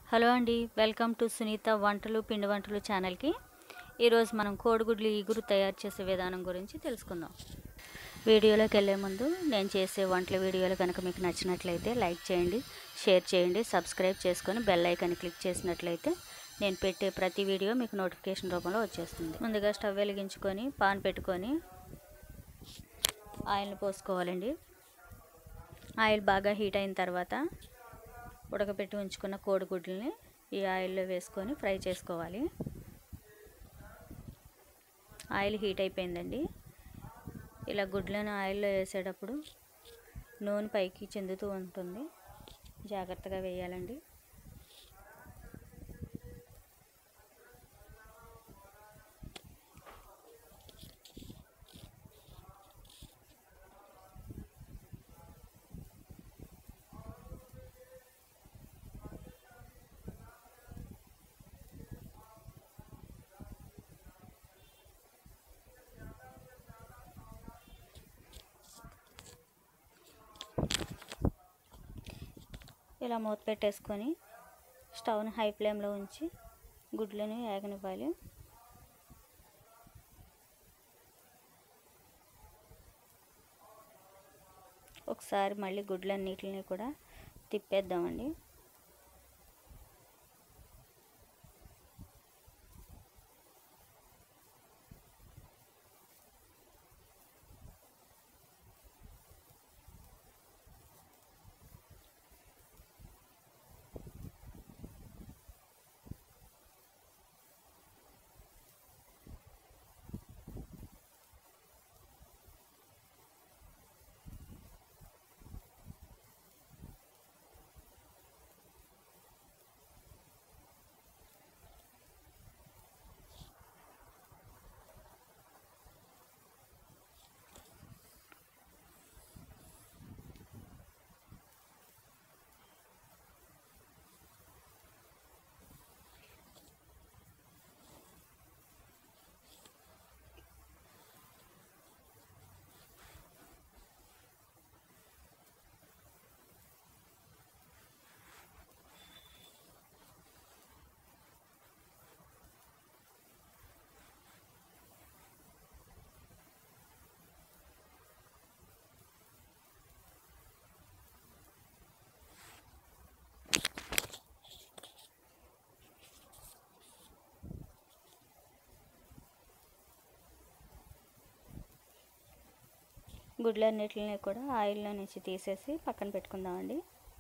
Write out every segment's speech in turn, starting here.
hello అండి welcome to Sunitha వంటలు పిండి వంటలు ఛానల్కి ఈరోజు మనం కోడిగుడ్లు ఈగురు తయారు చేసే విధానం గురించి తెలుసుకుందాం వీడియోలోకి వెళ్ళే ముందు నేను చేసే వంటల వీడియోలు కనుక మీకు నచ్చినట్లయితే లైక్ చేయండి షేర్ చేయండి సబ్స్క్రైబ్ చేసుకొని బెల్ ఐకాన్ క్లిక్ చేసినట్లయితే నేను పెట్టే ప్రతి వీడియో మీకు నోటిఫికేషన్ రూపంలో వచ్చేస్తుంది ముందుగా స్టవ్ వెలిగించుకొని పాన్ పెట్టుకొని ఆయిల్ని పోసుకోవాలండి ఆయిల్ బాగా హీట్ అయిన తర్వాత ఉడకబెట్టి ఉంచుకున్న కోడిగుడ్లని ఈ ఆయిల్లో వేసుకొని ఫ్రై చేసుకోవాలి ఆయిల్ హీట్ అయిపోయిందండి ఇలా గుడ్లను ఆయిల్లో వేసేటప్పుడు నూనె పైకి చెందుతూ ఉంటుంది జాగ్రత్తగా వేయాలండి ఇలా మూత పెట్టేసుకొని స్టవ్ని హై ఫ్లేమ్లో ఉంచి గుడ్లని వేగనివ్వాలి ఒకసారి మళ్ళీ గుడ్లన్నిటిని కూడా తిప్పేద్దామండి గుడ్లన్నిటిని కూడా ఆయిల్లో నుంచి తీసేసి పక్కన పెట్టుకుందామండి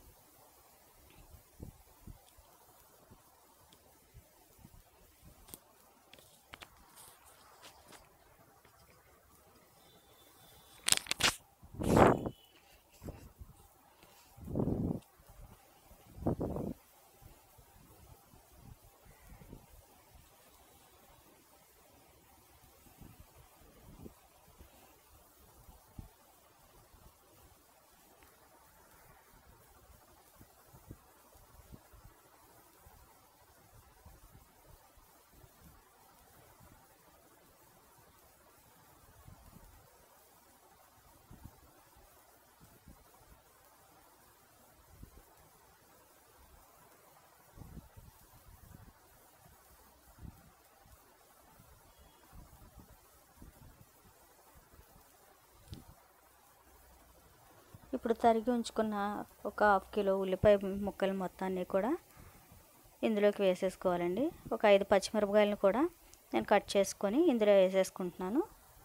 ఇప్పుడు తరిగి ఉంచుకున్న ఒక హాఫ్ కిలో ఉల్లిపాయ ముక్కలు మొత్తాన్ని కూడా ఇందులోకి వేసేసుకోవాలండి ఒక ఐదు పచ్చిమిరపకాయలను కూడా నేను కట్ చేసుకొని ఇందులో వేసేసుకుంటున్నాను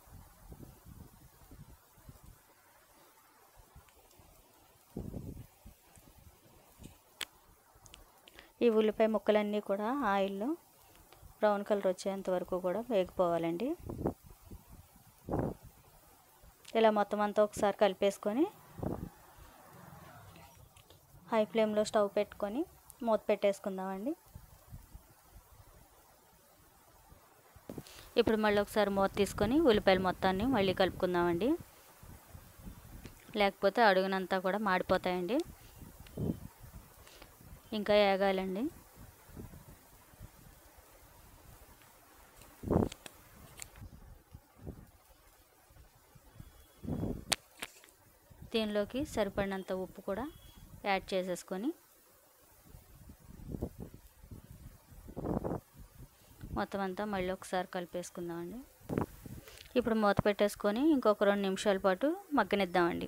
ఈ ఉల్లిపాయ ముక్కలన్నీ కూడా ఆయిల్లో బ్రౌన్ కలర్ వచ్చేంత వరకు కూడా వేగిపోవాలండి ఇలా మొత్తం అంతా ఒకసారి కలిపేసుకొని హై ఫ్లేమ్లో స్టవ్ పెట్టుకొని మూత పెట్టేసుకుందామండి ఇప్పుడు మళ్ళీ ఒకసారి మూత తీసుకొని ఉల్లిపాయలు మొత్తాన్ని మళ్ళీ కలుపుకుందామండి లేకపోతే అడుగునంతా కూడా మాడిపోతాయండి ఇంకా వేగాలండి దీనిలోకి సరిపడినంత ఉప్పు కూడా యాడ్ చేసేసుకొని మొత్తం అంతా మళ్ళీ ఒకసారి కలిపేసుకుందామండి ఇప్పుడు మూత పెట్టేసుకొని ఇంకొక రెండు నిమిషాల పాటు మగ్గనిద్దామండి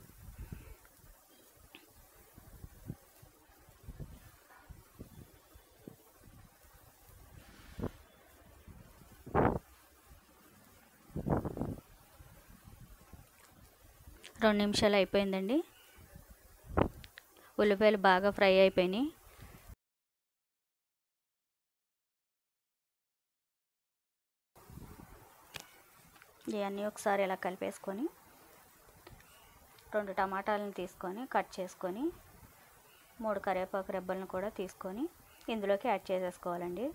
రెండు నిమిషాలు అయిపోయిందండి ఉల్లిపాయలు బాగా ఫ్రై అయిపోయినాయి ఇవన్నీ ఒకసారి ఇలా కలిపేసుకొని రెండు టమాటాలను తీసుకొని కట్ చేసుకొని మూడు కరివేపాకు రెబ్బలను కూడా తీసుకొని ఇందులోకి యాడ్ చేసేసుకోవాలండి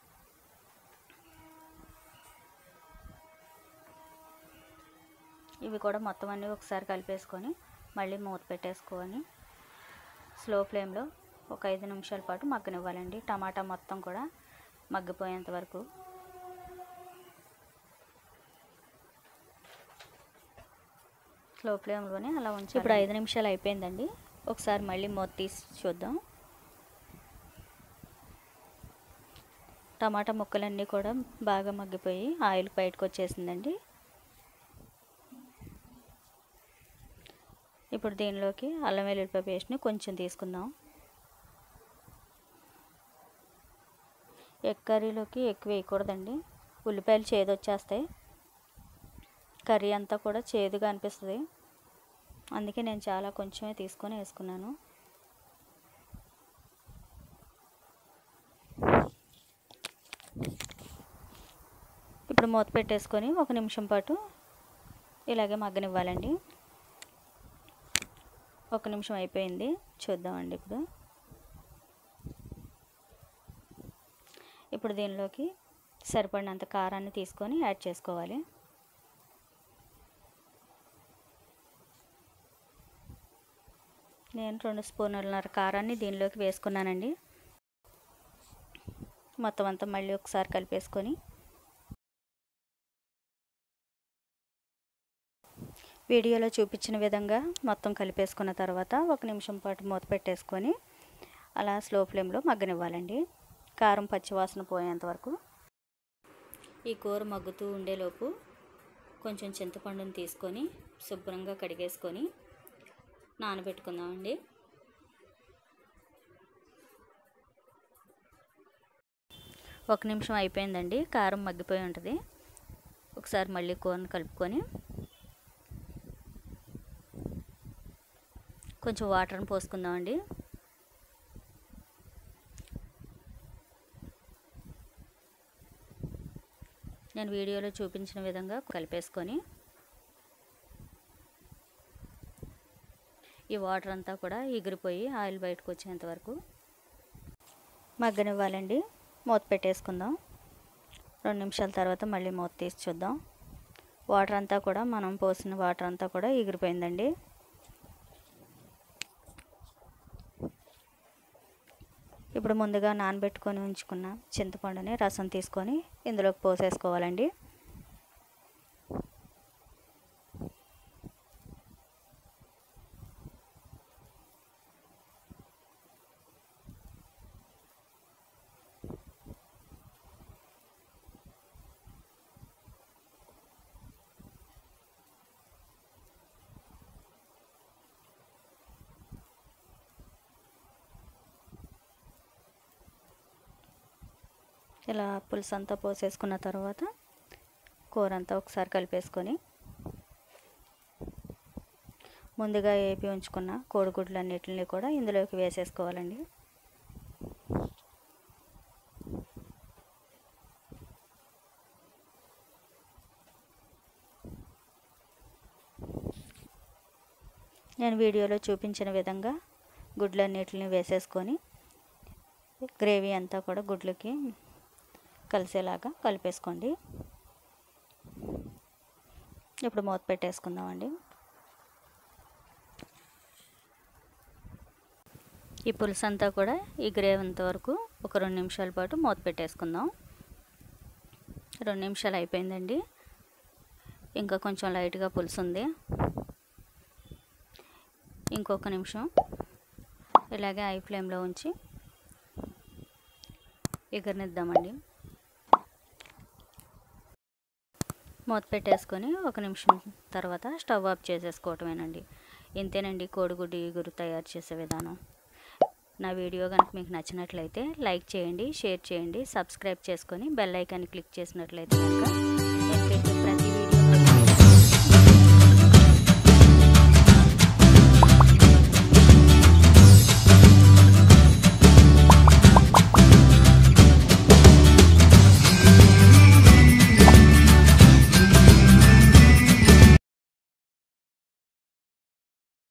ఇవి కూడా మొత్తం అన్నీ ఒకసారి కలిపేసుకొని మళ్ళీ మూత పెట్టేసుకొని స్లో ఫ్లేమ్లో ఒక ఐదు నిమిషాల పాటు మగ్గనివ్వాలండి టమాటా మొత్తం కూడా మగ్గిపోయేంత వరకు స్లో ఫ్లేమ్లోనే అలా ఉంచి ఇప్పుడు ఐదు నిమిషాలు అయిపోయిందండి ఒకసారి మళ్ళీ మూత తీసి చూద్దాం టమాటా ముక్కలన్నీ కూడా బాగా మగ్గిపోయి ఆయిల్ బయటకు వచ్చేసిందండి ఇప్పుడు దీనిలోకి అల్లం వెల్లుల్లిపాయ పేస్ట్ని కొంచెం తీసుకుందాం ఎగ్ కర్రీలోకి ఎక్కువ వేయకూడదండి ఉల్లిపాయలు చేదు వచ్చేస్తాయి కర్రీ అంతా కూడా చేదుగా అనిపిస్తుంది అందుకే నేను చాలా కొంచెమే తీసుకొని వేసుకున్నాను ఇప్పుడు మూత పెట్టేసుకొని ఒక నిమిషం పాటు ఇలాగే మగ్గనివ్వాలండి ఒక నిమిషం అయిపోయింది చూద్దామండి ఇప్పుడు ఇప్పుడు దీనిలోకి సరిపడినంత కారాన్ని తీసుకొని యాడ్ చేసుకోవాలి నేను రెండు స్పూన్లన్నర కారాన్ని దీనిలోకి వేసుకున్నానండి మొత్తం అంతా మళ్ళీ ఒకసారి కలిపేసుకొని వీడియోలో చూపించిన విధంగా మొత్తం కలిపేసుకున్న తర్వాత ఒక నిమిషం పాటు మూత పెట్టేసుకొని అలా స్లో ఫ్లేమ్లో మగ్గనివ్వాలండి కారం పచ్చివాసన పోయేంత వరకు ఈ కూర మగ్గుతూ ఉండేలోపు కొంచెం చింతపండుని తీసుకొని శుభ్రంగా కడిగేసుకొని నానబెట్టుకుందామండి ఒక నిమిషం అయిపోయిందండి కారం మగ్గిపోయి ఉంటుంది ఒకసారి మళ్ళీ కూరను కలుపుకొని కొంచెం వాటర్ని పోసుకుందామండి నేను వీడియోలో చూపించిన విధంగా కలిపేసుకొని ఈ వాటర్ అంతా కూడా ఎగిరిపోయి ఆయిల్ బయటకు వచ్చేంత వరకు మగ్గనివ్వాలండి మూత పెట్టేసుకుందాం రెండు నిమిషాల తర్వాత మళ్ళీ మూత తీసి చూద్దాం వాటర్ అంతా కూడా మనం పోసిన వాటర్ అంతా కూడా ఎగిరిపోయిందండి ఇప్పుడు ముందుగా నానబెట్టుకొని ఉంచుకున్న చింతపండుని రసం తీసుకొని ఇందులోకి పోసేసుకోవాలండి ఇలా పులుసు అంతా పోసేసుకున్న తర్వాత కూర అంతా ఒకసారి కలిపేసుకొని ముందుగా వేపి ఉంచుకున్న కోడిగుడ్లన్నిటిని కూడా ఇందులోకి వేసేసుకోవాలండి నేను వీడియోలో చూపించిన విధంగా గుడ్లన్నిటిని వేసేసుకొని గ్రేవీ అంతా కూడా గుడ్లకి కలిసేలాగా కలిపేసుకోండి ఇప్పుడు మూత పెట్టేసుకుందామండి ఈ పులుసు అంతా కూడా ఈ గ్రేవీ అంతవరకు ఒక రెండు నిమిషాల పాటు మూత పెట్టేసుకుందాం రెండు నిమిషాలు అయిపోయిందండి ఇంకా కొంచెం లైట్గా పులుసు ఉంది ఇంకొక నిమిషం ఇలాగే ఐ ఫ్లేమ్లో ఉంచి ఎగరనిద్దామండి మూత పెట్టేసుకొని ఒక నిమిషం తర్వాత స్టవ్ ఆఫ్ చేసేసుకోవటమేనండి ఇంతేనండి కోడిగుడ్డు ఈగురు తయారు చేసే విధానం నా వీడియో కనుక మీకు నచ్చినట్లయితే లైక్ చేయండి షేర్ చేయండి సబ్స్క్రైబ్ చేసుకొని బెల్ ఐకాన్ని క్లిక్ చేసినట్లయితే కనుక నేను పెట్టే ప్రతి వీడియో